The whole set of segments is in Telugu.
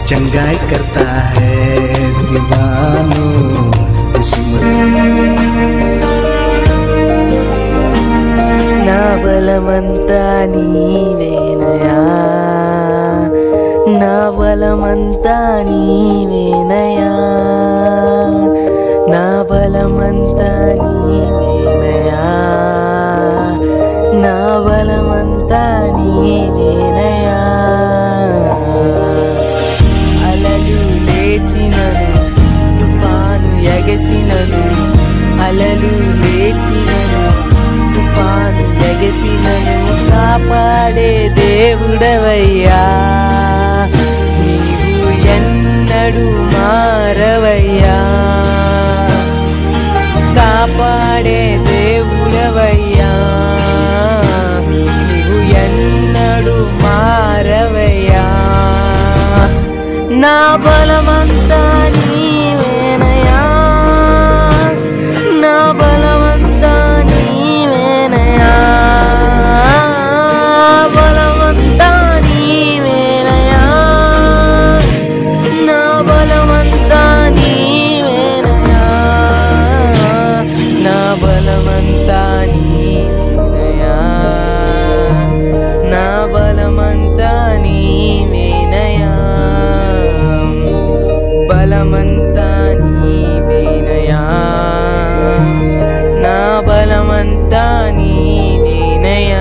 चंगाई करता है दीवानों किस्मत నా బలమంతా నీవేనయా నా బలమంతా నీవేనయా నా బలమంతా నీవేనయా నా బలమంతా నీవేనయా అలలు లేచినను తుఫాను ఎగసినను అలలు లేచినను తుఫాను ఎగసినను కాపాడే దేవుడవయ్యా నీవు ఎన్నడు మారవయ్యా కాపాడే దేవుడవయ్యా నీవు ఎన్నడు మారవయ్యా నా బలమంతా నీవేనయా నా బలమంతా నీవేనయా బలమంతా నీవేనయా నా బలమంతా నీవేనయా నా బలమంతా నీవేనయా నా బలమంతా నీవేనయా బలమంతా నీవేనయా నా బలమంతా నీవేనయా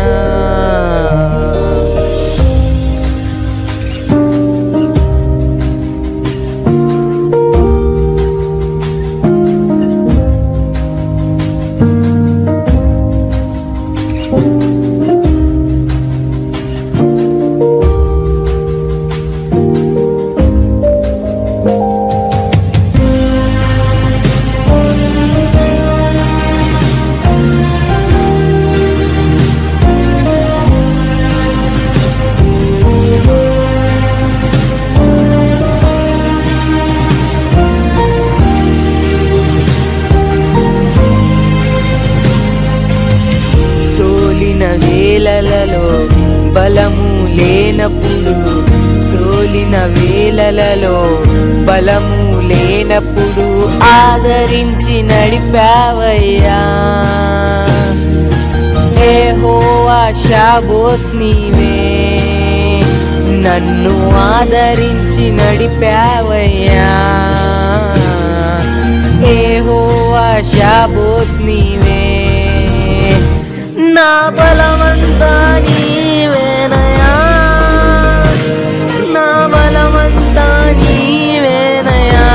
సోలిన వేలలలో బలము లేనప్పుడు సోలిన వేలలలో బలము లేనప్పుడు ఆదరించి నడిపావయ్యా ఏ హోవా షాబోత్ నీవే నన్ను ఆదరించి నడిపావయ్యా ఏ హోవా షాబోత్ నీవే నా బలమంతా నీవేనయా నా బలమంతా నీవేనయా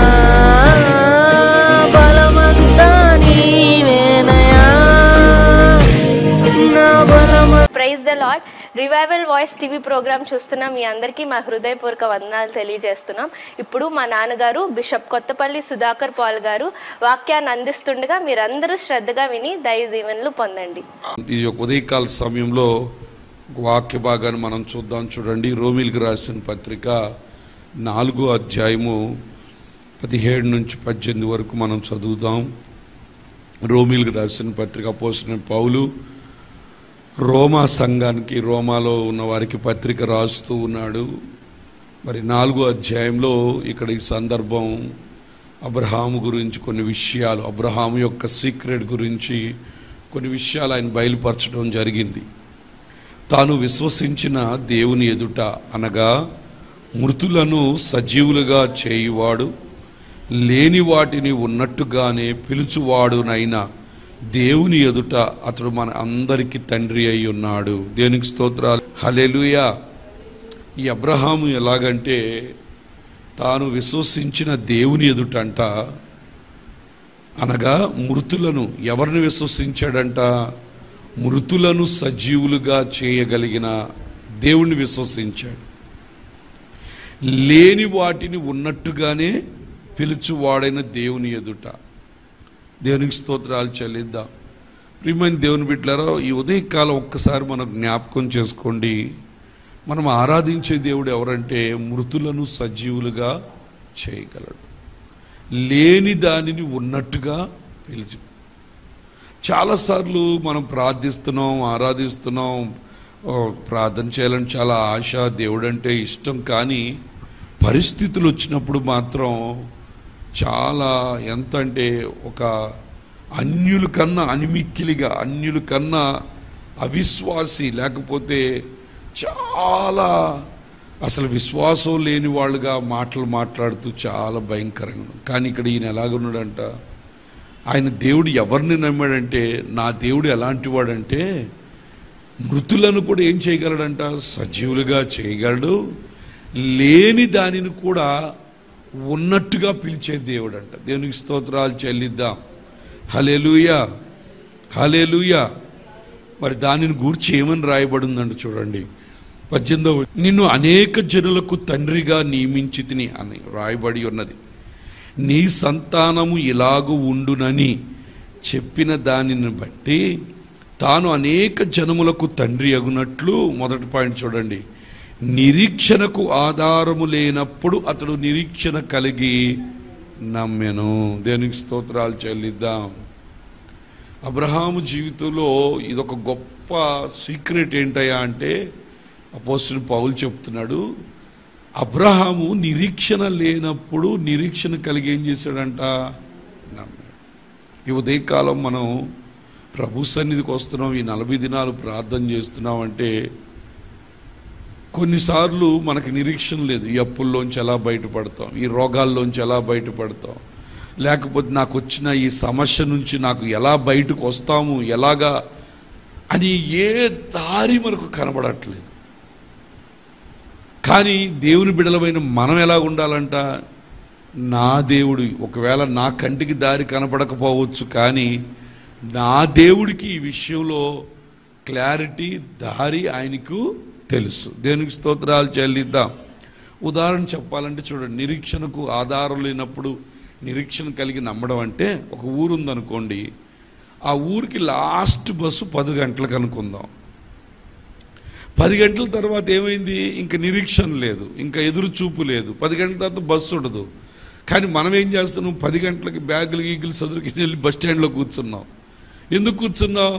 బలమంతా నీవేనయా నా బలమ praise the Lord revival voice TV programme చూస్తున్న మీ అందరికీ మా హృదయపూర్వక వందనాలు తెలియజేస్తున్నాం ఇప్పుడు మా నాన్నగారు బిషప్ కొత్తపల్లి సుధాకర్ పాల్ గారు వాక్యాన్ని అందిస్తుండగా మీరందరూ శ్రద్ధగా విని దయ దీవెనలు పొందండి ఈ యొక్క ఉదయకాల సమయంలో వాక్య భాగాన్ని మనం చూద్దాం చూడండి రోమిల్కి రాసిన పత్రిక నాలుగో అధ్యాయము పదిహేడు నుంచి పద్దెనిమిది వరకు మనం చదువుదాం రోమిల్కి రాసిన పత్రిక పోసిన పౌలు రోమా సంఘానికి రోమాలో ఉన్న వారికి పత్రిక రాస్తూ ఉన్నాడు మరి నాలుగో అధ్యాయంలో ఇక్కడ ఈ సందర్భం అబ్రహాము గురించి కొన్ని విషయాలు అబ్రహాము యొక్క సీక్రెట్ గురించి కొన్ని విషయాలు ఆయన బయలుపరచడం జరిగింది తాను విశ్వసించిన దేవుని ఎదుట అనగా మృతులను సజీవులుగా చేయువాడు లేని వాటిని ఉన్నట్టుగానే పిలుచువాడునైనా దేవుని ఎదుట అతడు మన అందరికీ తండ్రి అయి ఉన్నాడు దేనికి స్తోత్రాలు హలెలుయా ఈ అబ్రహాము ఎలాగంటే తాను విశ్వసించిన దేవుని ఎదుటంట అనగా మృతులను ఎవరిని విశ్వసించాడంట మృతులను సజీవులుగా చేయగలిగిన దేవుణ్ణి విశ్వసించాడు లేని వాటిని ఉన్నట్టుగానే పిలుచువాడైన దేవుని ఎదుట దేవునికి స్తోత్రాలు చెల్లిద్దాం ప్రియమైన దేవుని బిడ్డలారా ఈ ఉదయకాలం ఒక్కసారి మనం జ్ఞాపకం చేసుకోండి మనం ఆరాధించే దేవుడు ఎవరంటే మృతులను సజీవులుగా చేయగలడు లేని దానిని ఉన్నట్టుగా పిలిచి చాలాసార్లు మనం ప్రార్థిస్తున్నాం ఆరాధిస్తున్నాం ఓ, ప్రార్థన చేయాలని చాలా ఆశ దేవుడు అంటే ఇష్టం కానీ పరిస్థితులు వచ్చినప్పుడు మాత్రం చాలా ఎంత అంటే ఒక అన్యుల కన్నా అనిమిక్కిలిగా అన్యుల కన్నా అవిశ్వాసి లేకపోతే చాలా అసలు విశ్వాసం లేని వాళ్ళుగా మాటలు మాట్లాడుతూ చాలా భయంకరంగా ఉన్నాడు. కానీ ఇక్కడ ఈయన ఎలాగున్నాడంట ఆయన దేవుడు ఎవరిని నమ్మాడంటే నా దేవుడు ఎలాంటి వాడంటే మృతులను కూడా ఏం చేయగలడంట సజీవులుగా చేయగలడు లేని దానిని కూడా ఉన్నట్టుగా పిలిచే దేవుడు అంట దేవునికి స్తోత్రాలు చెల్లిద్దాం హలెలుయా హలెలుయా మరి దానిని గూర్చి ఏమని రాయబడిందండి చూడండి పద్దెనిమిదవ నిన్ను అనేక జనులకు తండ్రిగా నియమించి తిని అని రాయబడి ఉన్నది నీ సంతానము ఇలాగు ఉండునని చెప్పిన దానిని బట్టి తాను అనేక జనములకు తండ్రి అగునట్లు మొదటి పాయింట్ చూడండి నిరీక్షణకు ఆధారము లేనప్పుడు అతడు నిరీక్షణ కలిగి నమ్మెను దేనికి స్తోత్రాలు చెల్లిద్దాం అబ్రహాము జీవితంలో ఇదొక గొప్ప సీక్రెట్ ఏంటయ్యా అంటే అపోస్తుని పౌలు చెప్తున్నాడు అబ్రహాము నిరీక్షణ లేనప్పుడు నిరీక్షణ కలిగి ఏం చేశాడంట నమ్మాడు ఈ ఉదయకాలం మనం ప్రభు సన్నిధికి వస్తున్నాం ఈ నలభై దినాలు ప్రార్థన చేస్తున్నాం అంటే కొన్నిసార్లు మనకి నిరీక్షణ లేదు ఈ అప్పుల్లోంచి ఎలా బయటపడతాం ఈ రోగాల్లోంచి ఎలా బయటపడతాం లేకపోతే నాకు వచ్చిన ఈ సమస్య నుంచి నాకు ఎలా బయటకు వస్తాము ఎలాగా అని ఏ దారి మనకు కనబడట్లేదు కానీ దేవుని బిడలమైన మనం ఎలా ఉండాలంట నా దేవుడు ఒకవేళ నా కంటికి దారి కనపడకపోవచ్చు కానీ నా దేవుడికి ఈ విషయంలో క్లారిటీ దారి ఆయనకు తెలుసు దేవునికి స్తోత్రాలు చెల్లిద్దాం ఉదాహరణ చెప్పాలంటే చూడండి నిరీక్షణకు ఆధారం లేనప్పుడు నిరీక్షణ కలిగి నమ్మడం అంటే ఒక ఊరు ఉందనుకోండి ఆ ఊరికి లాస్ట్ బస్సు పది గంటలకు అనుకుందాం పది గంటల తర్వాత ఏమైంది ఇంకా నిరీక్షణ లేదు ఇంకా ఎదురు చూపు లేదు పది గంటల తర్వాత బస్సు ఉండదు కానీ మనం ఏం చేస్తున్నాం పది గంటలకి బ్యాగులు గీగులు సదురుకి వెళ్ళి బస్ స్టాండ్లో కూర్చున్నాం ఎందుకు కూర్చున్నాం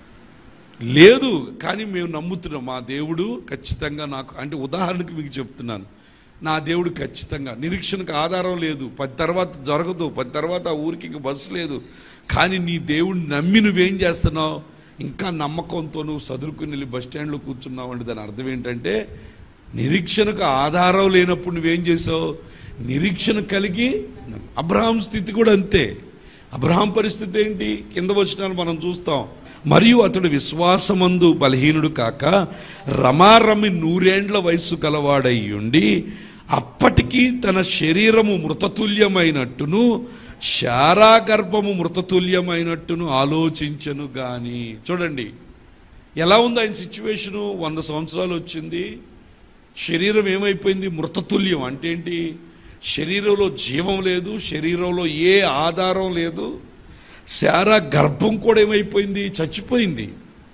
లేదు కానీ మేము నమ్ముతున్నాం మా దేవుడు ఖచ్చితంగా నాకు అంటే ఉదాహరణకి మీకు చెప్తున్నాను నా దేవుడు ఖచ్చితంగా నిరీక్షణకు ఆధారం లేదు పది తర్వాత జరగదు పది తర్వాత ఆ ఊరికి ఇంక బస్సు లేదు కానీ నీ దేవుడిని నమ్మి నువ్వేం చేస్తున్నావు ఇంకా నమ్మకంతో నువ్వు చదువుకుని వెళ్ళి బస్ స్టాండ్లో కూర్చున్నావు అంటే దాని అర్థం ఏంటంటే నిరీక్షణకు ఆధారం లేనప్పుడు నువ్వేం చేసావు నిరీక్షణ కలిగి అబ్రహాం స్థితి కూడా అంతే అబ్రహాం పరిస్థితి ఏంటి కింద వచ్చినాలు మనం చూస్తాం మరియు అతడు విశ్వాసమందు బలహీనుడు కాక రమారమి నూరేండ్ల వయస్సు కలవాడై ఉండి అప్పటికి తన శరీరము మృతతుల్యమైనట్టును శారా గర్భము మృతతుల్యమైనట్టును ఆలోచించను గాని చూడండి ఎలా ఉంది ఆయన సిచ్యువేషను వంద సంవత్సరాలు వచ్చింది శరీరం ఏమైపోయింది మృతతుల్యం అంటే ఏంటి శరీరంలో జీవం లేదు శరీరంలో ఏ ఆధారం లేదు శారా గర్భం కూడా ఏమైపోయింది చచ్చిపోయింది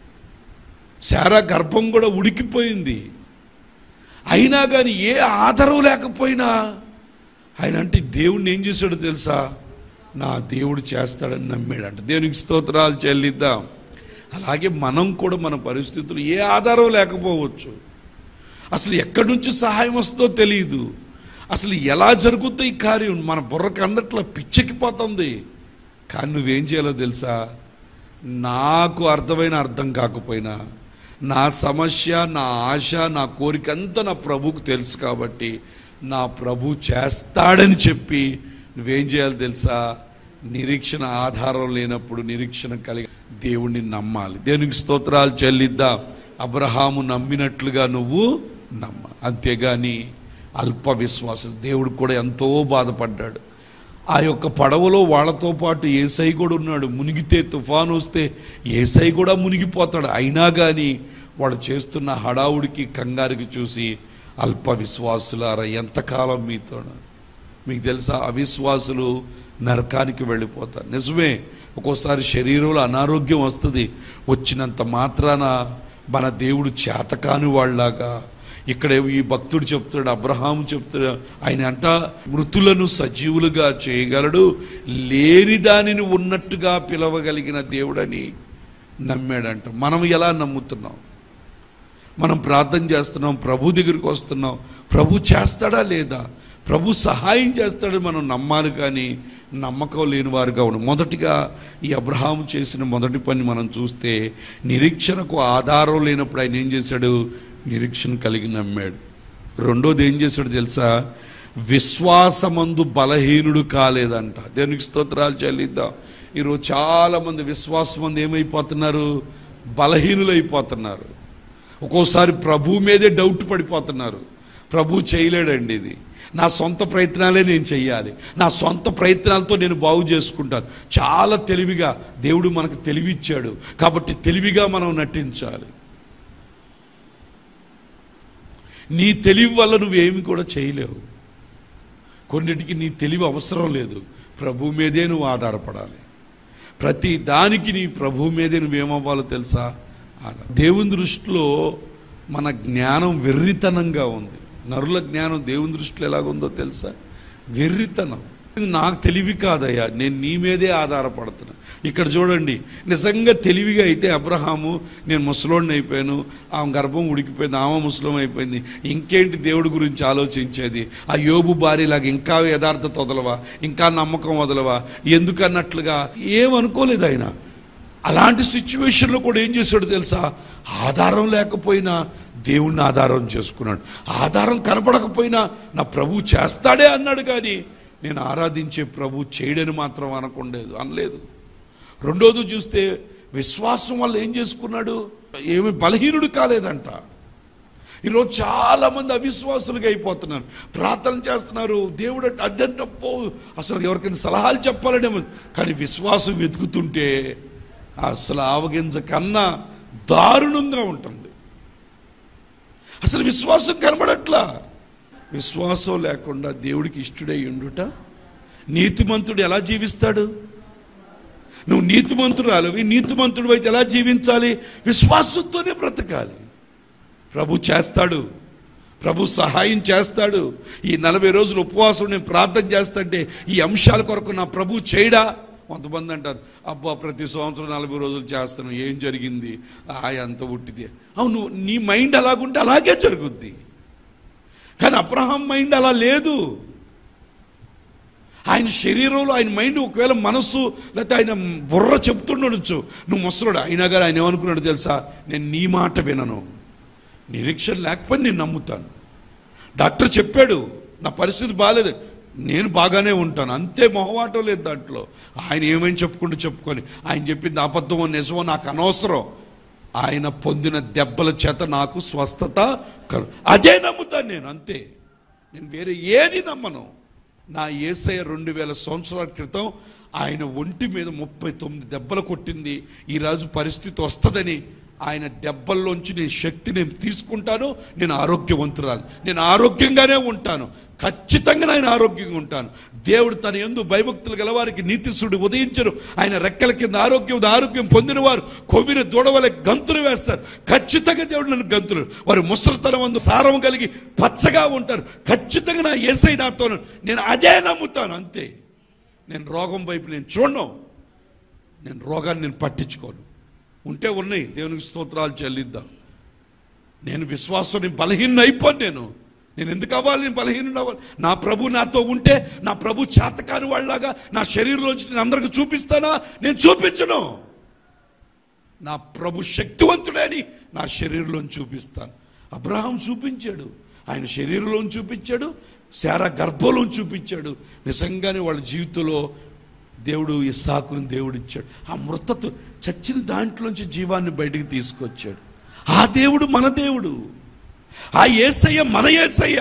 శారా గర్భం కూడా ఉడికిపోయింది అయినా కానీ ఏ ఆధారం లేకపోయినా ఆయన అంటే దేవుడిని ఏం చేశాడో తెలుసా నా దేవుడు చేస్తాడని నమ్మాడంట దేవునికి స్తోత్రాలు చెల్లిద్దాం అలాగే మనం కూడా మన పరిస్థితులు ఏ ఆధారం లేకపోవచ్చు అసలు ఎక్కడి నుంచి సహాయం వస్తుందో తెలియదు అసలు ఎలా జరుగుతుంది ఈ కార్యం మన బుర్రకు అందట్లా పిచ్చెక్కిపోతుంది కానీ నువ్వేం చేయాలో తెలుసా నాకు అర్థమైన అర్థం కాకపోయినా నా సమస్య నా ఆశ నా కోరిక అంతా నా ప్రభుకు తెలుసు కాబట్టి నా ప్రభు చేస్తాడని చెప్పి నువ్వేం చేయాలి తెలుసా నిరీక్షణ ఆధారం లేనప్పుడు నిరీక్షణ కలిగి దేవుణ్ణి నమ్మాలి దేవునికి స్తోత్రాలు చెల్లిద్దాం అబ్రహాము నమ్మినట్లుగా నువ్వు నమ్మ అంతేగాని అల్ప విశ్వాసం దేవుడు కూడా ఎంతో బాధపడ్డాడు ఆ యొక్క పడవలో వాళ్ళతో పాటు ఏసై కూడా ఉన్నాడు మునిగితే తుఫాను వస్తే ఏసై కూడా మునిగిపోతాడు అయినా కానీ వాడు చేస్తున్న హడావుడికి కంగారికి చూసి అల్ప విశ్వాసులారా ఎంతకాలం మీతో మీకు తెలుసా అవిశ్వాసులు నరకానికి వెళ్ళిపోతారు నిజమే ఒక్కోసారి శరీరంలో అనారోగ్యం వస్తుంది వచ్చినంత మాత్రాన మన దేవుడు చేతకాని వాళ్ళలాగా ఇక్కడ ఈ భక్తుడు చెప్తాడు అబ్రహాము చెప్తాడు ఆయన అంట మృతులను సజీవులుగా చేయగలడు లేని దానిని ఉన్నట్టుగా పిలవగలిగిన దేవుడని నమ్మాడంట మనం ఎలా నమ్ముతున్నాం మనం ప్రార్థన చేస్తున్నాం ప్రభు దగ్గరికి వస్తున్నాం ప్రభు చేస్తాడా లేదా ప్రభు సహాయం చేస్తాడని మనం నమ్మాలి కానీ నమ్మకం లేని వారుగా ఉండు మొదటిగా ఈ అబ్రహాము చేసిన మొదటి పని మనం చూస్తే నిరీక్షణకు ఆధారం లేనప్పుడు ఆయన ఏం చేశాడు నిరీక్షణ కలిగి నమ్మాడు రెండోది ఏం చేశాడు తెలుసా విశ్వాసమందు బలహీనుడు కాలేదంట దేవునికి స్తోత్రాలు చెల్లిద్దాం ఈరోజు చాలా మంది విశ్వాసం మంది ఏమైపోతున్నారు బలహీనులైపోతున్నారు ఒక్కోసారి ప్రభు మీదే డౌట్ పడిపోతున్నారు ప్రభు చేయలేడండి ఇది నా సొంత ప్రయత్నాలే నేను చెయ్యాలి నా సొంత ప్రయత్నాలతో నేను బాగు చేసుకుంటాను చాలా తెలివిగా దేవుడు మనకు తెలివిచ్చాడు కాబట్టి తెలివిగా మనం నటించాలి నీ తెలివి వల్ల నువ్వేమి కూడా చేయలేవు కొన్నిటికి నీ తెలివి అవసరం లేదు ప్రభు మీదే నువ్వు ఆధారపడాలి ప్రతి దానికి నీ ప్రభు మీదే నువ్వేమవ్వాలో తెలుసా ఆధార- దేవుని దృష్టిలో మన జ్ఞానం వెర్రితనంగా ఉంది నరుల జ్ఞానం దేవుని దృష్టిలో ఎలాగుందో తెలుసా వెర్రితనం ఇది నాకు తెలివి కాదయ్యా నేను నీ మీదే ఆధారపడుతున్నా ఇక్కడ చూడండి నిజంగా తెలివిగా అయితే అబ్రహాము నేను ముసలోడిని అయిపోయాను ఆమె గర్భం ఉడికిపోయింది ఆమె ముసలం అయిపోయింది ఇంకేంటి దేవుడి గురించి ఆలోచించేది ఆ యోబు భార్యలాగా ఇంకా యథార్థత వదలవా ఇంకా నమ్మకం వదలవా ఎందుకన్నట్లుగా ఏమనుకోలేదు ఆయన అలాంటి సిచ్యువేషన్లో కూడా ఏం చేశాడు తెలుసా ఆధారం లేకపోయినా దేవుణ్ణి ఆధారం చేసుకున్నాడు ఆధారం కనపడకపోయినా నా ప్రభు చేస్తాడే అన్నాడు కానీ నేను ఆరాధించే ప్రభు చేయడని మాత్రం అనకుండేదు అనలేదు రెండోది చూస్తే విశ్వాసం వల్ల ఏం చేసుకున్నాడు ఏమి బలహీనుడు కాలేదంట ఈరోజు చాలా మంది అవిశ్వాసులుగా అయిపోతున్నారు ప్రార్థన చేస్తున్నారు దేవుడు అంటే అదంటే పో అసలు ఎవరికైనా సలహాలు చెప్పాలనేమో కానీ విశ్వాసం వెతుకుతుంటే అసలు ఆవగింజ కన్నా దారుణంగా ఉంటుంది అసలు విశ్వాసం కనబడట్లా విశ్వాసం లేకుండా దేవుడికి ఇష్టడై ఉండుట నీతిమంతుడు ఎలా జీవిస్తాడు నువ్వు నీతిమంతురాలివి నీతిమంతుడు అయితే ఎలా జీవించాలి విశ్వాసంతోనే బ్రతకాలి ప్రభు చేస్తాడు ప్రభు సహాయం చేస్తాడు ఈ నలభై రోజులు ఉపవాసం నేను ప్రార్థన చేస్తుంటే ఈ అంశాల కొరకు నా ప్రభు చేయడా కొంతమంది అంటారు అబ్బా ప్రతి సంవత్సరం నలభై రోజులు చేస్తాను ఏం జరిగింది ఆ ఎంత ఉట్టిదే అవును నీ మైండ్ అలాగుంటే అలాగే జరుగుద్ది కానీ అబ్రహాం మైండ్ అలా లేదు ఆయన శరీరంలో ఆయన మైండ్ ఒకవేళ మనస్సు లేకపోతే ఆయన బుర్ర చెప్తుండొచ్చు నువ్వు ముసలుడు అయినా కానీ ఆయన ఏమనుకున్నాడు తెలుసా నేను నీ మాట వినను నిరీక్షణ లేకపోతే నేను నమ్ముతాను డాక్టర్ చెప్పాడు నా పరిస్థితి బాగాలేదు నేను బాగానే ఉంటాను అంతే మొహమాటం లేదు దాంట్లో ఆయన ఏమైనా చెప్పుకుంటూ చెప్పుకొని ఆయన చెప్పింది అబద్ధమో నిజమో నాకు అనవసరం ఆయన పొందిన దెబ్బల చేత నాకు స్వస్థత కలు అదే నమ్ముతాను నేను అంతే నేను వేరే ఏది నమ్మను నా ఏసయ్య రెండు వేల సంవత్సరాల క్రితం ఆయన ఒంటి మీద ముప్పై తొమ్మిది దెబ్బలు కొట్టింది ఈరోజు పరిస్థితి వస్తుందని ఆయన దెబ్బల్లోంచి నేను శక్తి నేను తీసుకుంటాను నేను ఆరోగ్యవంతురాలు నేను ఆరోగ్యంగానే ఉంటాను ఖచ్చితంగా నేను ఆరోగ్యంగా ఉంటాను దేవుడు తన ఎందు భయభక్తులు గలవారికి నీతిశుడు ఉదయించరు ఆయన రెక్కల కింద ఆరోగ్యం ఆరోగ్యం పొందిన వారు కొవ్విన దూడవలే గంతులు వేస్తారు ఖచ్చితంగా దేవుడు నన్ను గంతులు వారు ముసలితనం అందు సారం కలిగి పచ్చగా ఉంటారు ఖచ్చితంగా నా ఏసై నాతో నేను అదే నమ్ముతాను అంతే నేను రోగం వైపు నేను చూడను నేను రోగాన్ని నేను పట్టించుకోను ఉంటే ఉన్నాయి దేవునికి స్తోత్రాలు చెల్లిద్దాం నేను విశ్వాసం బలహీన అయిపోను నేను నేను ఎందుకు అవ్వాలి నేను బలహీనుడు అవ్వాలి నా ప్రభు నాతో ఉంటే నా ప్రభు చేతకాని వాళ్ళలాగా నా శరీరంలోంచి నేను అందరికి చూపిస్తానా నేను చూపించను నా ప్రభు శక్తివంతుడే అని నా శరీరంలో చూపిస్తాను అబ్రహాం చూపించాడు ఆయన శరీరంలో చూపించాడు శారా గర్భంలో చూపించాడు నిజంగానే వాళ్ళ జీవితంలో దేవుడు ఇస్సాకుని దేవుడు ఇచ్చాడు ఆ మృతత్వం చచ్చిన దాంట్లోంచి జీవాన్ని బయటికి తీసుకొచ్చాడు ఆ దేవుడు మన దేవుడు ఆ ఏసయ్య మన ఏసయ్య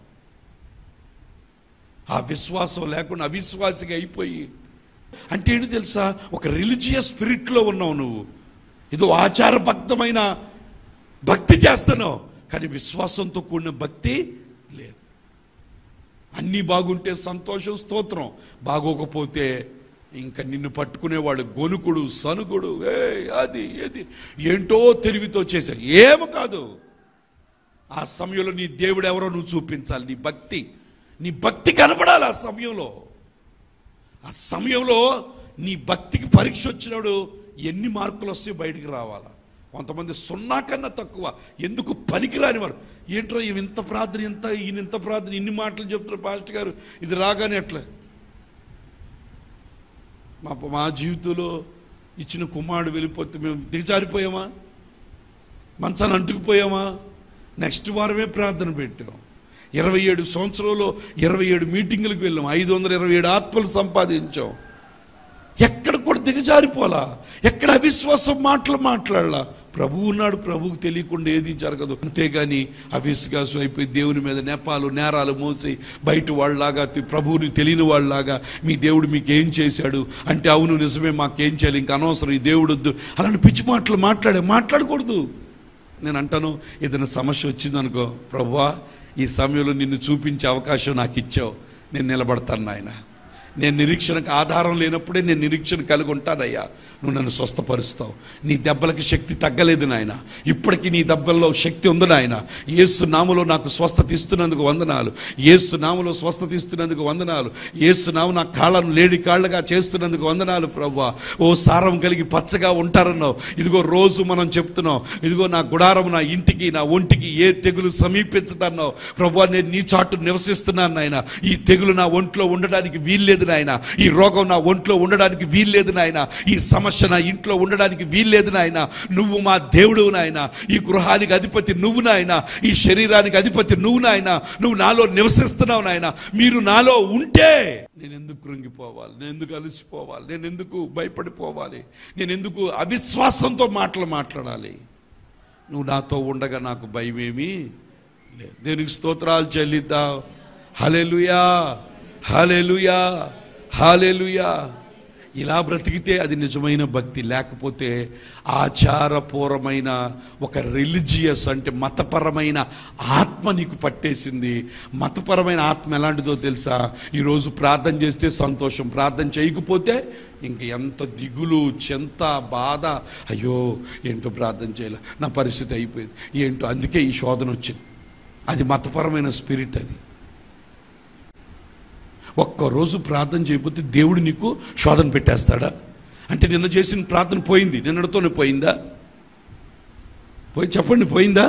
ఆ విశ్వాసం లేకుండా అవిశ్వాసిగా అయిపోయి అంటే ఏంటి తెలుసా ఒక రిలీజియస్ స్పిరిట్లో ఉన్నావు నువ్వు ఏదో ఆచారబద్ధమైన భక్తి చేస్తున్నావు కానీ విశ్వాసంతో కూడిన భక్తి లేదు అన్నీ బాగుంటే సంతోషం స్తోత్రం బాగోకపోతే ఇంకా నిన్ను పట్టుకునేవాడు గొనుకుడు సనుగుడు ఏ అది ఏది ఏంటో తెలివితో చేశాడు ఏమి కాదు ఆ సమయంలో నీ దేవుడు ఎవరో నువ్వు చూపించాలి నీ భక్తి నీ భక్తి కనపడాలి ఆ సమయంలో ఆ సమయంలో నీ భక్తికి పరీక్ష వచ్చినాడు ఎన్ని మార్కులు వస్తాయో బయటికి రావాలా కొంతమంది సున్నా కన్నా తక్కువ ఎందుకు పనికిరాని వారు ఏంట్రా ఇవి ఇంత ప్రార్థన ఇంత ఈయన ఇంత ప్రార్థన ఇన్ని మాటలు చెప్తున్నారు పాస్టర్ గారు ఇది రాగానే ఎట్లా మా మా జీవితంలో ఇచ్చిన కుమారుడు వెళ్ళిపోతే మేము దిగజారిపోయామా మంచాన్ని అంటుకుపోయామా నెక్స్ట్ వారమే ప్రార్థన పెట్టాం ఇరవై ఏడు సంవత్సరంలో ఇరవై ఏడు మీటింగులకు వెళ్ళాం ఐదు వందల ఇరవై ఏడు ఆత్మలు సంపాదించాం ఎక్కడ కూడా దిగజారిపోలా ఎక్కడ అవిశ్వాసం మాటలు మాట్లాడలా ప్రభువు ఉన్నాడు ప్రభువుకు తెలియకుండా ఏది జరగదు అంతేగాని అవిశ్వాసం అయిపోయి దేవుని మీద నెపాలు నేరాలు మోసి బయట వాళ్ళలాగా తి- ప్రభువుని తెలియని వాళ్ళలాగా మీ దేవుడు మీకు ఏం చేశాడు అంటే అవును నిజమే మాకేం చేయాలి ఇంకా అనవసరం ఈ దేవుడు వద్దు అలాంటి పిచ్చి మాటలు మాట్లాడే మాట్లాడకూడదు నేను అంటాను ఏదైనా సమస్య వచ్చిందనుకో ప్రభువా ఈ సమయంలో నిన్ను చూపించే అవకాశం నాకు ఇచ్చావు నేను నిలబడతాను నాయన నేను నిరీక్షణకు ఆధారం లేనప్పుడే నేను నిరీక్షణ కలిగి ఉంటానయ్యా నువ్వు నన్ను స్వస్థపరుస్తావు నీ దెబ్బలకి శక్తి తగ్గలేదు నాయన ఇప్పటికీ నీ దెబ్బల్లో శక్తి ఉంది నాయన ఏసు నామలో నాకు స్వస్థత ఇస్తున్నందుకు వందనాలు ఏసు నామలో స్వస్థత ఇస్తున్నందుకు వందనాలు ఏసు నాము నా కాళ్ళను లేడి కాళ్ళగా చేస్తున్నందుకు వందనాలు ప్రభా ఓ సారం కలిగి పచ్చగా ఉంటారన్నావు ఇదిగో రోజు మనం చెప్తున్నాం ఇదిగో నా గుడారం నా ఇంటికి నా ఒంటికి ఏ తెగులు సమీపించదన్నావు ప్రభా నేను నీ చాటు నివసిస్తున్నాను నాయన ఈ తెగులు నా ఒంట్లో ఉండడానికి వీల్లేదు నాయన ఈ రోగం నా ఒంట్లో ఉండడానికి వీల్లేదు నాయన ఈ సమస్య నా ఇంట్లో ఉండడానికి వీల్లేదు నాయన నువ్వు మా దేవుడు నాయన ఈ గృహానికి అధిపతి నువ్వు నాయన ఈ శరీరానికి అధిపతి నువ్వు నాయన నువ్వు నాలో నివసిస్తున్నావు నాయన మీరు నాలో ఉంటే నేను ఎందుకు కృంగిపోవాలి నేను ఎందుకు అలసిపోవాలి నేను ఎందుకు భయపడిపోవాలి నేను ఎందుకు అవిశ్వాసంతో మాటలు మాట్లాడాలి నువ్వు నాతో ఉండగా నాకు భయమేమి లేదు దేనికి స్తోత్రాలు చెల్లిద్దాం హలెలుయా హలెలుయా హలెలుయా ఇలా బ్రతికితే అది నిజమైన భక్తి లేకపోతే ఆచారపూర్వమైన ఒక రిలీజియస్ అంటే మతపరమైన ఆత్మ నీకు పట్టేసింది మతపరమైన ఆత్మ ఎలాంటిదో తెలుసా ఈరోజు ప్రార్థన చేస్తే సంతోషం ప్రార్థన చేయకపోతే ఇంక ఎంత దిగులు చెంత బాధ అయ్యో ఏంటో ప్రార్థన చేయాలి నా పరిస్థితి అయిపోయింది ఏంటో అందుకే ఈ శోధన వచ్చింది అది మతపరమైన స్పిరిట్ అది ఒక్కరోజు ప్రార్థన చేయకపోతే దేవుడు నీకు శోధన పెట్టేస్తాడా అంటే నిన్న చేసిన ప్రార్థన పోయింది నిన్నటితోనే పోయిందా పోయి చెప్పండి పోయిందా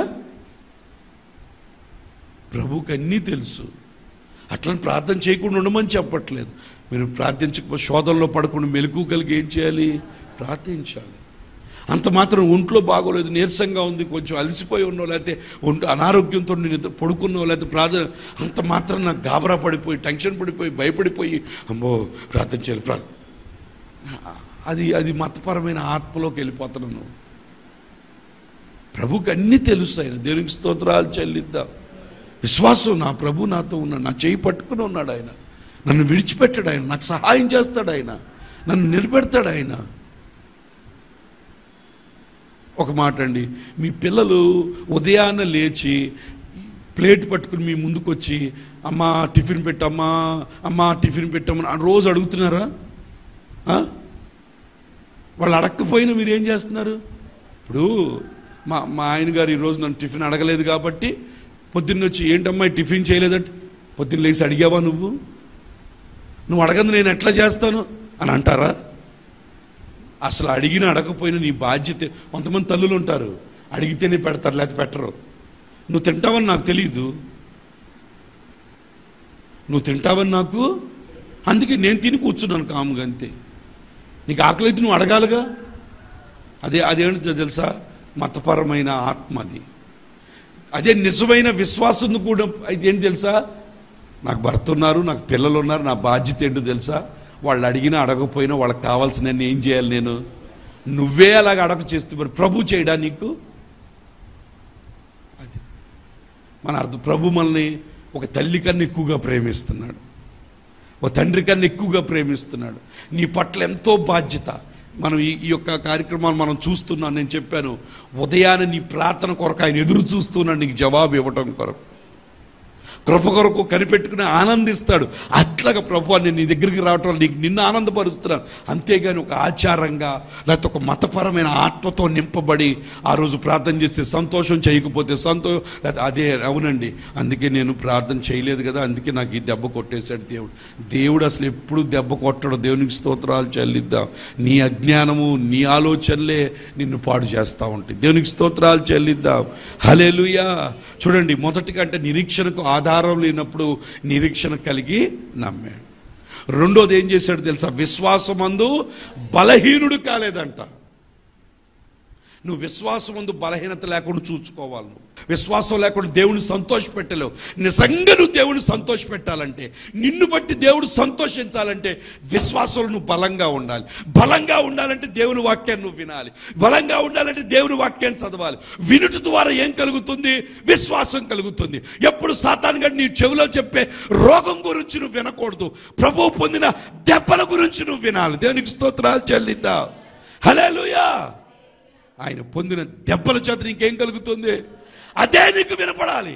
ప్రభువుకి అన్నీ తెలుసు అట్లని ప్రార్థన చేయకుండా ఉండమని చెప్పట్లేదు మీరు ప్రార్థించకపోతే శోధనలో పడకుండా మెలకు కలిగి ఏం చేయాలి ప్రార్థించాలి అంత మాత్రం ఒంట్లో బాగోలేదు నీరసంగా ఉంది కొంచెం అలసిపోయి ఉన్నావు లేకపోతే ఒంట్లో అనారోగ్యంతో నేను పడుకున్నావు లేకపోతే ప్రార్థన అంత మాత్రం నాకు గాబరా పడిపోయి టెన్షన్ పడిపోయి భయపడిపోయి అమ్మో ప్రార్థన చేయాలి ప్రా అది అది మతపరమైన ఆత్మలోకి వెళ్ళిపోతున్నావు నువ్వు ప్రభుకి అన్నీ తెలుసు ఆయన దేవునికి స్తోత్రాలు చెల్లిద్దాం విశ్వాసం నా ప్రభు నాతో ఉన్నాడు నా చేయి పట్టుకుని ఉన్నాడు ఆయన నన్ను విడిచిపెట్టాడు ఆయన నాకు సహాయం చేస్తాడు ఆయన నన్ను నిలబెడతాడు ఆయన ఒక మాట అండి మీ పిల్లలు ఉదయాన్న లేచి ప్లేట్ పట్టుకుని మీ ముందుకు వచ్చి అమ్మా టిఫిన్ పెట్టమ్మా అమ్మా టిఫిన్ పెట్టమ్మా అని రోజు అడుగుతున్నారా ఆ? వాళ్ళు అడగకపోయినా మీరు ఏం చేస్తున్నారు ఇప్పుడు మా మా ఆయన గారు ఈరోజు నన్ను టిఫిన్ అడగలేదు కాబట్టి పొద్దున్న వచ్చి ఏంటమ్మా ఈ టిఫిన్ చేయలేదంటే పొద్దున్న లేచి అడిగావా నువ్వు నువ్వు అడగంది నేను ఎట్లా చేస్తాను అని అంటారా అసలు అడిగినా అడగకపోయినా నీ బాధ్యత కొంతమంది తల్లులు ఉంటారు అడిగితేనే పెడతారు లేకపోతే పెట్టరు నువ్వు తింటావని నాకు తెలియదు నువ్వు తింటావని నాకు అందుకే నేను తిని కూర్చున్నాను కాముగా అంతే నీకు ఆకలి అయితే నువ్వు అడగాలిగా అదే అదేంటి తెలుసా మతపరమైన ఆత్మ అది అదే నిజమైన విశ్వాసం కూడా అయితే ఏంటి తెలుసా నాకు భర్త ఉన్నారు నాకు పిల్లలు ఉన్నారు నా బాధ్యత ఏంటో తెలుసా వాళ్ళు అడిగినా అడగకపోయినా వాళ్ళకి కావాల్సిన ఏం చేయాలి నేను నువ్వే అలాగ అడగ చేస్తూ మరి ప్రభు చేయడా నీకు అది మన అర్థం ప్రభు మనల్ని ఒక తల్లి కన్నా ఎక్కువగా ప్రేమిస్తున్నాడు ఒక తండ్రి కన్నా ఎక్కువగా ప్రేమిస్తున్నాడు నీ పట్ల ఎంతో బాధ్యత మనం ఈ ఈ యొక్క కార్యక్రమాలు మనం చూస్తున్నాం నేను చెప్పాను ఉదయాన్నే నీ ప్రార్థన కొరకు ఆయన ఎదురు చూస్తున్నాడు నీకు జవాబు ఇవ్వటం కొరకు కృప కొరకు కనిపెట్టుకుని ఆనందిస్తాడు అట్లాగా ప్రభు నేను నీ దగ్గరికి రావటం వల్ల నీకు నిన్ను ఆనందపరుస్తున్నాను అంతేగాని ఒక ఆచారంగా లేకపోతే ఒక మతపరమైన ఆత్మతో నింపబడి ఆ రోజు ప్రార్థన చేస్తే సంతోషం చేయకపోతే సంతోషం లేకపోతే అదే అవునండి అందుకే నేను ప్రార్థన చేయలేదు కదా అందుకే నాకు ఈ దెబ్బ కొట్టేశాడు దేవుడు దేవుడు అసలు ఎప్పుడు దెబ్బ కొట్టడు దేవునికి స్తోత్రాలు చెల్లిద్దాం నీ అజ్ఞానము నీ ఆలోచనలే నిన్ను పాడు చేస్తూ ఉంటాయి దేవునికి స్తోత్రాలు చెల్లిద్దాం హలేలుయా చూడండి మొదటిగా అంటే నిరీక్షణకు ఆధారం లేనప్పుడు నిరీక్షణ కలిగి నమ్మాడు రెండోది ఏం చేశాడు తెలుసా విశ్వాసమందు బలహీనుడు కాలేదంట నువ్వు విశ్వాసం ముందు బలహీనత లేకుండా చూసుకోవాలి నువ్వు విశ్వాసం లేకుండా దేవుని సంతోష పెట్టలేవు నిజంగా నువ్వు దేవుని సంతోష పెట్టాలంటే నిన్ను బట్టి దేవుడు సంతోషించాలంటే విశ్వాసంలో నువ్వు బలంగా ఉండాలి బలంగా ఉండాలంటే దేవుని వాక్యాన్ని నువ్వు వినాలి బలంగా ఉండాలంటే దేవుని వాక్యాన్ని చదవాలి వినుట ద్వారా ఏం కలుగుతుంది విశ్వాసం కలుగుతుంది ఎప్పుడు సాతాను గడి నీ చెవిలో చెప్పే రోగం గురించి నువ్వు వినకూడదు ప్రభువు పొందిన దెబ్బల గురించి నువ్వు వినాలి దేవునికి స్తోత్రాలు చెల్లిద్దా హలేలుయా ఆయన పొందిన దెబ్బల చేత నీకేం కలుగుతుంది అదే నీకు వినపడాలి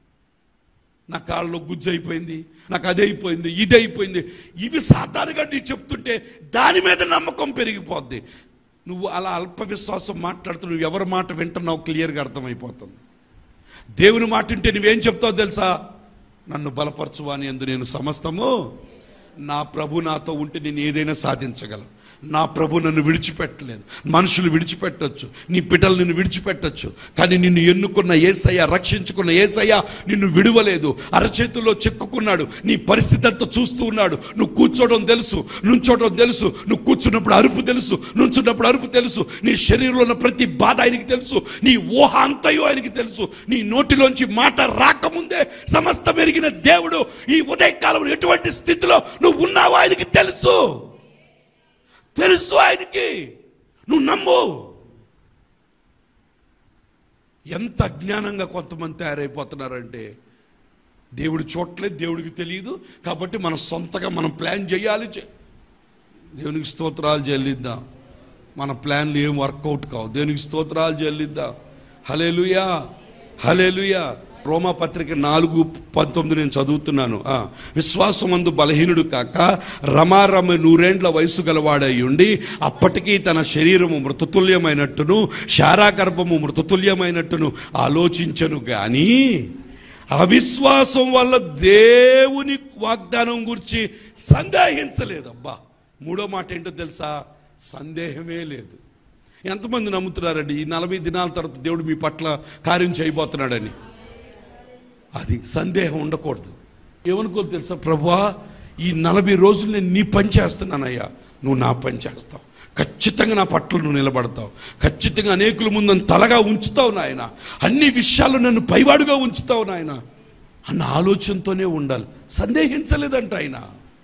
నా కాళ్ళలో గుజ్జు అయిపోయింది నాకు అదే అయిపోయింది ఇది అయిపోయింది ఇవి సాధారణంగా నీ చెప్తుంటే దాని మీద నమ్మకం పెరిగిపోద్ది నువ్వు అలా అల్ప విశ్వాసం మాట్లాడుతూ నువ్వు ఎవరి మాట వింటున్నావు క్లియర్గా అర్థమైపోతుంది దేవుని మాట వింటే నువ్వేం చెప్తావు తెలుసా నన్ను బలపరచువాని ఎందు నేను సమస్తము నా ప్రభు నాతో ఉంటే నేను ఏదైనా సాధించగలను నా ప్రభు నన్ను విడిచిపెట్టలేదు మనుషులు విడిచిపెట్టొచ్చు నీ పిల్లలు నిన్ను విడిచిపెట్టొచ్చు కానీ నిన్ను ఎన్నుకున్న ఏసయ్య రక్షించుకున్న ఏసయ్య నిన్ను విడువలేదు అరచేతుల్లో చెక్కుకున్నాడు నీ పరిస్థితి అంతా చూస్తూ ఉన్నాడు నువ్వు కూర్చోవడం తెలుసు నుంచోవడం తెలుసు నువ్వు కూర్చున్నప్పుడు అరుపు తెలుసు నుంచున్నప్పుడు అరుపు తెలుసు నీ శరీరంలో ఉన్న ప్రతి బాధ ఆయనకి తెలుసు నీ ఊహ అంతయో ఆయనకి తెలుసు నీ నోటిలోంచి మాట రాకముందే సమస్త మెరిగిన దేవుడు ఈ ఉదయకాలంలో ఎటువంటి స్థితిలో నువ్వు ఉన్నావో ఆయనకి తెలుసు తెలుసు ఆయనకి నువ్వు నమ్ము ఎంత అజ్ఞానంగా కొంతమంది తయారైపోతున్నారంటే దేవుడు చూడలేదు దేవుడికి తెలియదు కాబట్టి మన సొంతగా మనం ప్లాన్ చేయాలి చే- దేవునికి స్తోత్రాలు చెల్లిద్దాం మన ప్లాన్లు ఏం వర్కౌట్ కావు దేవునికి స్తోత్రాలు చెల్లిద్దాం హలేలుయా హలేలుయా రోమా పత్రిక నాలుగు పంతొమ్మిది నేను చదువుతున్నాను ఆ, విశ్వాసమందు బలహీనుడు కాక రమారమ నూరేండ్ల వయసు గలవాడై ఉండి అప్పటికీ తన శరీరము మృతతుల్యమైనట్టును శారాగర్భము మృతతుల్యమైనట్టును ఆలోచించను గాని అవిశ్వాసం వల్ల దేవుని వాగ్దానం గురించి సందేహించలేదబ్బా మూడో మాట ఏంటో తెలుసా సందేహమే లేదు ఎంతమంది నమ్ముతున్నారండి ఈ నలభై దినాల తర్వాత దేవుడు మీ పట్ల కార్యం చేయబోతున్నాడని అది సందేహం ఉండకూడదు ఏమనుకో తెలుసా ప్రభా ఈ నలభై రోజులు నేను నీ పని చేస్తున్నానయ్యా నువ్వు నా పని చేస్తావు ఖచ్చితంగా నా పట్ల నువ్వు నిలబడతావు ఖచ్చితంగా అనేకుల ముందు నన్ను తలగా ఉంచుతావు నాయన అన్ని విషయాల్లో నన్ను పైవాడుగా ఉంచుతావు నాయన అన్న ఆలోచనతోనే ఉండాలి సందేహించలేదంట ఆయన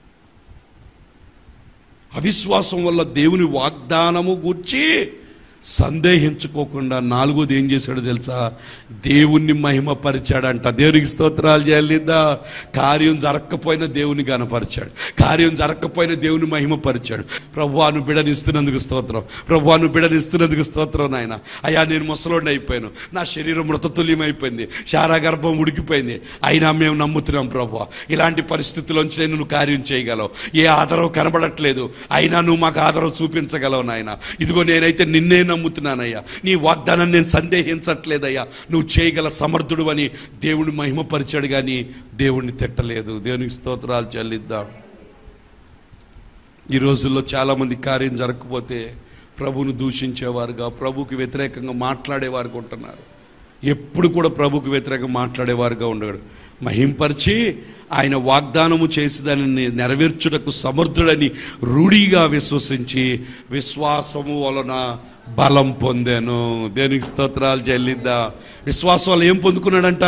అవిశ్వాసం వల్ల దేవుని వాగ్దానము గూర్చి సందేహించుకోకుండా నాలుగోది ఏం చేశాడు తెలుసా దేవుణ్ణి మహిమపరిచాడంట దేవునికి స్తోత్రాలు చేయలేదా కార్యం జరగకపోయినా దేవుని గనపరిచాడు కార్యం జరగకపోయినా దేవుని మహిమపరిచాడు ప్రభువాను బిడనిస్తున్నందుకు స్తోత్రం ప్రభువాను బిడనిస్తున్నందుకు స్తోత్రం నాయన అయ్యా నేను ముసలోడిని అయిపోయాను నా శరీరం మృతతుల్యం అయిపోయింది శారాగర్భం ఉడికిపోయింది అయినా మేము నమ్ముతున్నాం ప్రభు ఇలాంటి పరిస్థితుల్లోంచి నేను నువ్వు కార్యం చేయగలవు ఏ ఆధారం కనబడట్లేదు అయినా నువ్వు మాకు ఆధారం చూపించగలవు నాయన ఇదిగో నేనైతే నిన్నే నమ్ముతున్నానయ్యా నీ వాగ్దానాన్ని నేను సందేహించట్లేదయ్యా నువ్వు చేయగల సమర్థుడు అని దేవుని మహిమపరిచాడు కానీ దేవుణ్ణి తిట్టలేదు దేవునికి స్తోత్రాలు చెల్లిద్దాం ఈ రోజుల్లో చాలామంది కార్యం జరగకపోతే ప్రభువును దూషించేవారుగా ప్రభుకి వ్యతిరేకంగా మాట్లాడేవారుగా ఉంటున్నారు ఎప్పుడు కూడా ప్రభుకి వ్యతిరేకంగా మాట్లాడేవారుగా ఉండడు మహింపరిచి ఆయన వాగ్దానము చేసి దానిని నెరవేర్చుటకు సమర్థుడని రూఢిగా విశ్వసించి విశ్వాసము వలన బలం పొందాను దేనికి స్తోత్రాలు చెల్లిద్దా విశ్వాసం వల్ల ఏం పొందుకున్నాడంట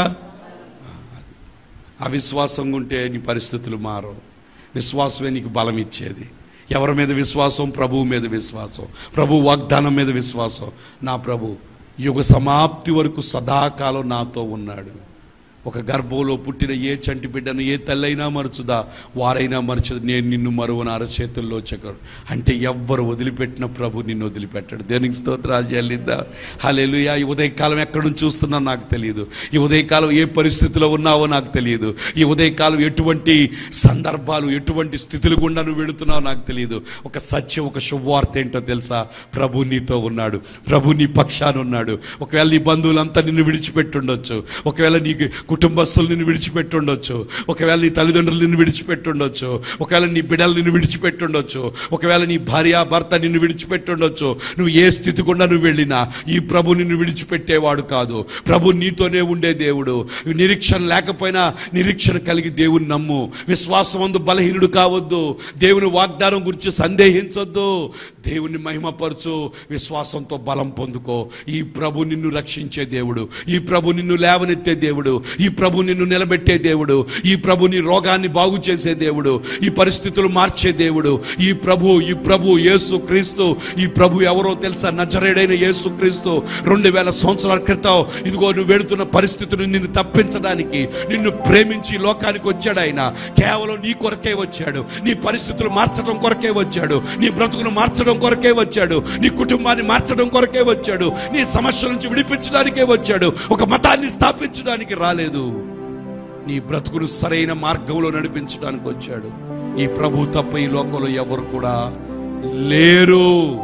అవిశ్వాసం ఉంటే నీ పరిస్థితులు మారవు విశ్వాసమే నీకు బలం ఇచ్చేది ఎవరి మీద విశ్వాసం ప్రభువు మీద విశ్వాసం ప్రభు వాగ్దానం మీద విశ్వాసం నా ప్రభు యుగ సమాప్తి వరకు సదాకాలం నాతో ఉన్నాడు ఒక గర్భంలో పుట్టిన ఏ చంటి బిడ్డను ఏ తల్లైనా మరచుదా వారైనా మరచదు నేను నిన్ను మరువన అరచేతుల్లో చెక్కడు అంటే ఎవ్వరు వదిలిపెట్టిన ప్రభు నిన్ను వదిలిపెట్టాడు దేనికి స్తోత్రాలు చెల్లిద్దా హల్లెలూయా ఈ ఉదయకాలం ఎక్కడి నుంచి చూస్తున్నా నాకు తెలియదు ఈ ఉదయకాలం ఏ పరిస్థితిలో ఉన్నావో నాకు తెలియదు ఈ ఉదయకాలం ఎటువంటి సందర్భాలు ఎటువంటి స్థితులు గుండా నువ్వు వెళుతున్నావో నాకు తెలియదు ఒక సత్యం ఒక శుభవార్త ఏంటో తెలుసా ప్రభు నీతో ఉన్నాడు ప్రభు నీ పక్షాన ఉన్నాడు ఒకవేళ నీ బంధువులంతా నిన్ను విడిచిపెట్టుండొచ్చు ఒకవేళ నీ కుటుంబస్తులు నిన్ను విడిచిపెట్టుండొచ్చు ఒకవేళ నీ తల్లిదండ్రులు నిన్ను విడిచిపెట్టుండొచ్చు ఒకవేళ నీ బిడ్డలు నిన్ను విడిచిపెట్టుండొచ్చు ఒకవేళ నీ భార్య భర్త నిన్ను విడిచిపెట్టుండొచ్చు నువ్వు ఏ స్థితి గుండా నువ్వు వెళ్ళినా ఈ ప్రభు నిన్ను విడిచిపెట్టేవాడు కాదు ప్రభు నీతోనే ఉండే దేవుడు నిరీక్షణ లేకపోయినా నిరీక్షణ కలిగి దేవుని నమ్ము విశ్వాసమందు బలహీనుడు కావద్దు దేవుని వాగ్దానం గురించి సందేహించొద్దు దేవుని మహిమపరచు విశ్వాసంతో బలం పొందుకో ఈ ప్రభు నిన్ను రక్షించే దేవుడు ఈ ప్రభు నిన్ను లేవనెత్తే దేవుడు ఈ ప్రభు నిన్ను నిలబెట్టే దేవుడు ఈ ప్రభు నీ రోగాన్ని బాగు చేసే దేవుడు ఈ పరిస్థితులు మార్చే దేవుడు ఈ ప్రభు ఈ ప్రభు యేసు క్రీస్తు ఈ ప్రభు ఎవరో తెలుసా నజరేడైన యేసు క్రీస్తు రెండు వేల సంవత్సరాల క్రితం ఇదిగో నువ్వు వెళుతున్న పరిస్థితులు నిన్ను తప్పించడానికి నిన్ను ప్రేమించి ఈ లోకానికి వచ్చాడు ఆయన కేవలం నీ కొరకే వచ్చాడు నీ పరిస్థితులు మార్చడం కొరకే వచ్చాడు నీ బ్రతుకును మార్చడం కొరకే వచ్చాడు నీ కుటుంబాన్ని మార్చడం కొరకే వచ్చాడు నీ సమస్యల నుంచి విడిపించడానికే వచ్చాడు ఒక మతాన్ని స్థాపించడానికి రాలేదు నీ బ్రతుకును సరైన మార్గంలో నడిపించడానికి వచ్చాడు ఈ ప్రభు తప్ప ఈ లోకంలో ఎవరు కూడా లేరు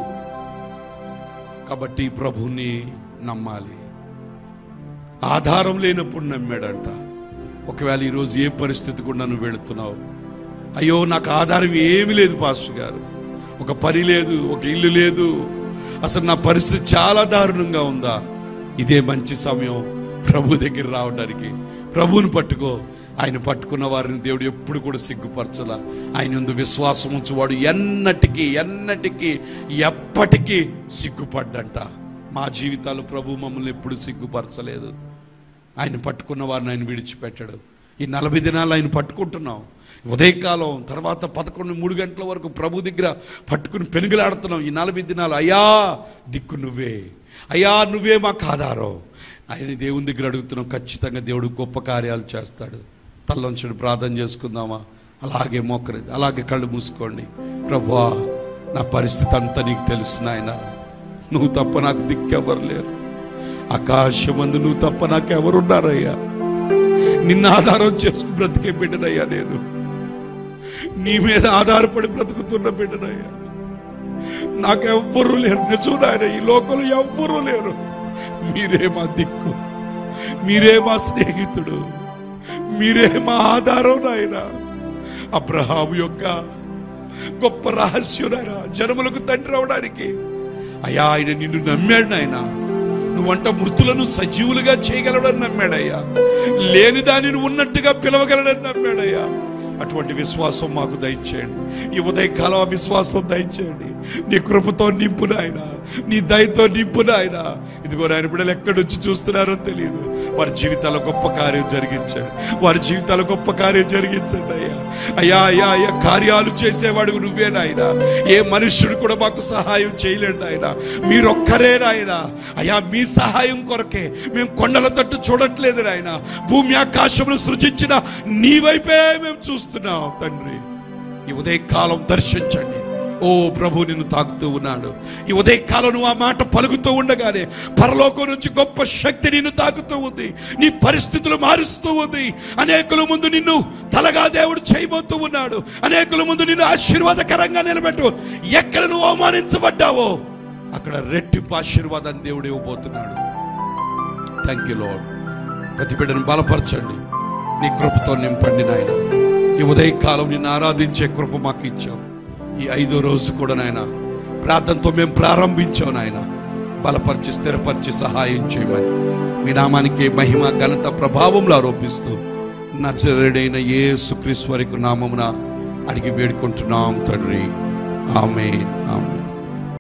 కాబట్టి ఈ ప్రభుని నమ్మాలి ఆధారం లేనప్పుడు నమ్మాడంట ఒకవేళ ఈరోజు ఏ పరిస్థితి కూడా నువ్వు వెళుతున్నావు అయ్యో నాకు ఆధారం ఏమీ లేదు పాస్టర్ గారు ఒక పని లేదు ఒక ఇల్లు లేదు అసలు నా పరిస్థితి చాలా దారుణంగా ఉందా ఇదే మంచి సమయం ప్రభు దగ్గర రావడానికి ప్రభువుని పట్టుకో ఆయన పట్టుకున్న వారిని దేవుడు ఎప్పుడు కూడా సిగ్గుపరచల ఆయన ముందు విశ్వాసం ఉంచువాడు ఎన్నటికీ ఎన్నటికీ ఎప్పటికీ సిగ్గుపడ్డంట మా జీవితాలు ప్రభు మమ్మల్ని ఎప్పుడు సిగ్గుపరచలేదు ఆయన పట్టుకున్న వారిని ఆయన విడిచిపెట్టాడు ఈ నలభై దినాలు ఆయన పట్టుకుంటున్నాం ఉదయకాలం తర్వాత పదకొండు మూడు గంటల వరకు ప్రభు దగ్గర పట్టుకుని పెనుగులాడుతున్నాం ఈ నలభై దినాలు అయ్యా దిక్కు నువ్వే అయ్యా నువ్వే మాకు ఆధారం ఆయన దేవుని దగ్గర అడుగుతున్నాం ఖచ్చితంగా దేవుడు గొప్ప కార్యాలు చేస్తాడు తల్లొంచడు ప్రార్థన చేసుకుందామా అలాగే మొక్కరి అలాగే కళ్ళు మూసుకోండి ప్రభువా నా పరిస్థితి అంతా నీకు తెలుసు నాయన నువ్వు తప్ప నాకు దిక్కెవరు లేరు ఆకాశమందు నువ్వు తప్ప నాకెవరున్నారయ్యా నిన్ను ఆధారం చేసుకు బ్రతికే బిడ్డనయ్యా నేను నీ మీద ఆధారపడి బ్రతుకుతున్న బిడ్డనయ్యా నాకెవ్వరూ లేరు నిజం నాయన ఈ లోకంలో ఎవ్వరూ లేరు మీరే మా దిక్కు మీరే మా స్నేహితుడు మీరే మా ఆధారం నాయన అబ్రహాము యొక్క గొప్ప రహస్యం నాయన జనములకు తండ్రి అవడానికి అయ్యా ఆయన నిన్ను నమ్మాడు నాయన నువ్వంట మృతులను సజీవులుగా చేయగలడని నమ్మాడయ్యా లేని దానిని ఉన్నట్టుగా పిలవగలడని నమ్మాడయ్యా అటువంటి విశ్వాసం మాకు దయచేయండి ఈ ఉదయకాలం ఆ విశ్వాసం దయచేయండి నీ కృపతో నింపు నాయన నీ దయతో నింపు నాయన ఇదిగో నాయన బిడ్డలు ఎక్కడి నుంచి చూస్తున్నారో తెలియదు వారి జీవితాల గొప్ప కార్యం జరిగించండి వారి జీవితాల గొప్ప కార్యం జరిగించండి అయ్యా అయ్యా అయ్యా అయ్యా కార్యాలు చేసేవాడు నువ్వే నాయన ఏ మనుష్యుడు కూడా మాకు సహాయం చేయలేడు నాయన మీరొక్కరే నాయన అయ్యా మీ సహాయం కొరకే మేము కొండల తట్టు చూడట్లేదు నాయన భూమి ఆకాశమును సృజించిన నీ వైపే మేము చూస్తున్నాం తండ్రి ఈ ఉదయకాలం దర్శించండి ఓ ప్రభు నిన్ను తాకుతూ ఉన్నాడు ఈ ఉదయకాలం నువ్వు ఆ మాట పలుకుతూ ఉండగానే పరలోకం నుంచి గొప్ప శక్తి నిన్ను తాకుతూ ఉంది నీ పరిస్థితులు మారుస్తూ ఉంది అనేకుల ముందు నిన్ను తలగా దేవుడు చేయబోతూ ఉన్నాడు అనేకుల ముందు నిన్ను ఆశీర్వాదకరంగా నిలబెట్టు ఎక్కడ నువ్వు అవమానించబడ్డావో అక్కడ రెట్టింపు ఆశీర్వాదాన్ని దేవుడు ఇవ్వబోతున్నాడు థ్యాంక్ యూ లార్డ్ ప్రతి బిడ్డను బలపరచండి నీ కృపతో నింపండి నాయన ఈ ఉదయకాలం నిన్ను ఆరాధించే కృప మాకు ఇచ్చావు ఈ ఐదో రోజు కూడా నాయన ప్రార్థనతో మేము ప్రారంభించాం నాయన బలపరిచి స్థిరపరిచి సహాయం చేయమని మీ నామానికి మహిమ ఘనత ప్రభావంలో ఆరోపిస్తూ నచరుడైన ఏ సుక్రీశ్వరికి నామమున అడిగి వేడుకుంటున్నాం తండ్రి ఆమె ఆమె